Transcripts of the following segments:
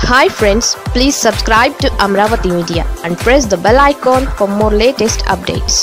hi friends please subscribe to Amaravati media and press the bell icon for more latest updates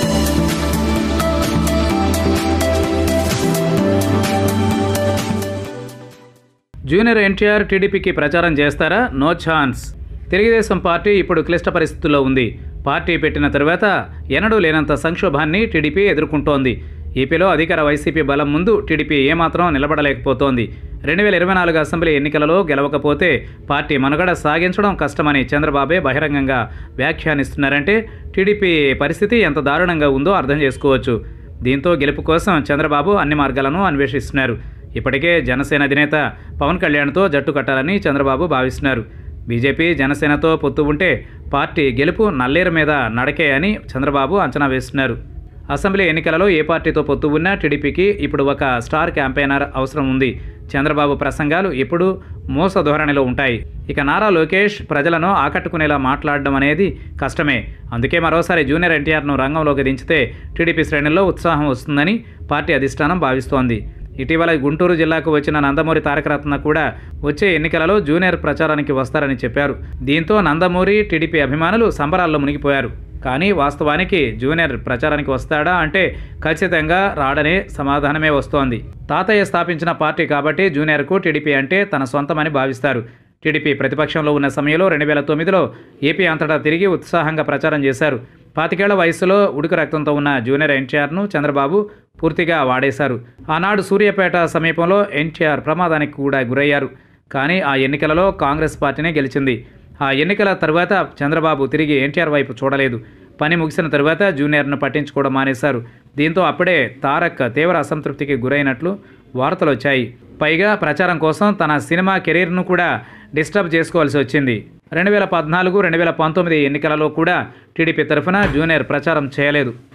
junior NTR టీడీపీకి ప్రచారం చేస్తారా no chance Telugu Desam party ఇప్పుడు క్లిష్ట పరిస్థితుల్లో ఉంది పార్టీ పెట్టిన తరువాత ఎన్నడూ లేనంత సంక్షోభాన్ని టీడీపీ ఎదుర్కొంటోంది ఏపీలో అధికార వైసీపీ బలం ముందు టీడీపీ ఏమాత్రం నిలబడలేకపోతోంది రెండు వేల ఇరవై నాలుగు అసెంబ్లీ ఎన్నికలలో గెలవకపోతే పార్టీ మనుగడ సాగించడం కష్టమని చంద్రబాబే బహిరంగంగా వ్యాఖ్యానిస్తున్నారంటే టీడీపీ పరిస్థితి ఎంత దారుణంగా ఉందో అర్థం చేసుకోవచ్చు దీంతో గెలుపు కోసం చంద్రబాబు అన్ని మార్గాలను అన్వేషిస్తున్నారు ఇప్పటికే జనసేన అధినేత పవన్ కళ్యాణ్తో జట్టు కట్టాలని చంద్రబాబు భావిస్తున్నారు బీజేపీ జనసేనతో పొత్తు ఉంటే పార్టీ గెలుపు నల్లేరు మీద నడకే అని చంద్రబాబు అంచనా వేస్తున్నారు అసెంబ్లీ ఎన్నికలలో ఏ పార్టీతో పొత్తు ఉన్నా టీడీపీకి ఇప్పుడు ఒక స్టార్ క్యాంపెయినర్ అవసరం ఉంది చంద్రబాబు ప్రసంగాలు ఎప్పుడూ మోస ధోరణిలో ఉంటాయి ఇక నారా లోకేష్ ప్రజలను ఆకట్టుకునేలా మాట్లాడడం అనేది కష్టమే అందుకే మరోసారి జూనియర్ ఎన్టీఆర్ను రంగంలోకి దించితే టీడీపీ శ్రేణుల్లో ఉత్సాహం వస్తుందని పార్టీ అధిష్టానం భావిస్తోంది ఇటీవల గుంటూరు జిల్లాకు వచ్చిన నందమూరి తారకరత్న కూడా వచ్చే ఎన్నికలలో జూనియర్ ప్రచారానికి వస్తారని చెప్పారు దీంతో నందమూరి టీడీపీ అభిమానులు సంబరాల్లో మునిగిపోయారు కానీ వాస్తవానికి జూనియర్ ప్రచారానికి వస్తాడా అంటే ఖచ్చితంగా రాడనే సమాధానమే వస్తోంది తాతయ్య స్థాపించిన పార్టీ కాబట్టి జూనియర్కు టీడీపీ అంటే తన సొంతమని భావిస్తారు టీడీపీ ప్రతిపక్షంలో ఉన్న సమయంలో రెండు వేల తొమ్మిదిలో ఏపీ అంతటా తిరిగి ఉత్సాహంగా ప్రచారం చేశారు పాతికేళ్ల వయసులో ఉడుకు రక్తంతో ఉన్న జూనియర్ ఎన్టీఆర్ను చంద్రబాబు పూర్తిగా వాడేశారు ఆనాడు సూర్యాపేట సమీపంలో ఎన్టీఆర్ ప్రమాదానికి కూడా గురయ్యారు కానీ ఆ ఎన్నికలలో కాంగ్రెస్ పార్టీనే గెలిచింది ఆ ఎన్నికల తరువాత చంద్రబాబు తిరిగి ఎన్టీఆర్ వైపు చూడలేదు పని ముగిసిన తరువాత జూనియర్ను పట్టించుకోవడం మానేశారు దీంతో అప్పుడే తారక్ తీవ్ర అసంతృప్తికి గురైనట్లు వార్తలు వచ్చాయి పైగా ప్రచారం కోసం తన సినిమా కెరీర్ను కూడా డిస్టర్బ్ చేసుకోవాల్సి వచ్చింది రెండు వేల పద్నాలుగు రెండు వేల పంతొమ్మిది ఎన్నికలలో కూడా టీడీపీ తరఫున జూనియర్ ప్రచారం చేయలేదు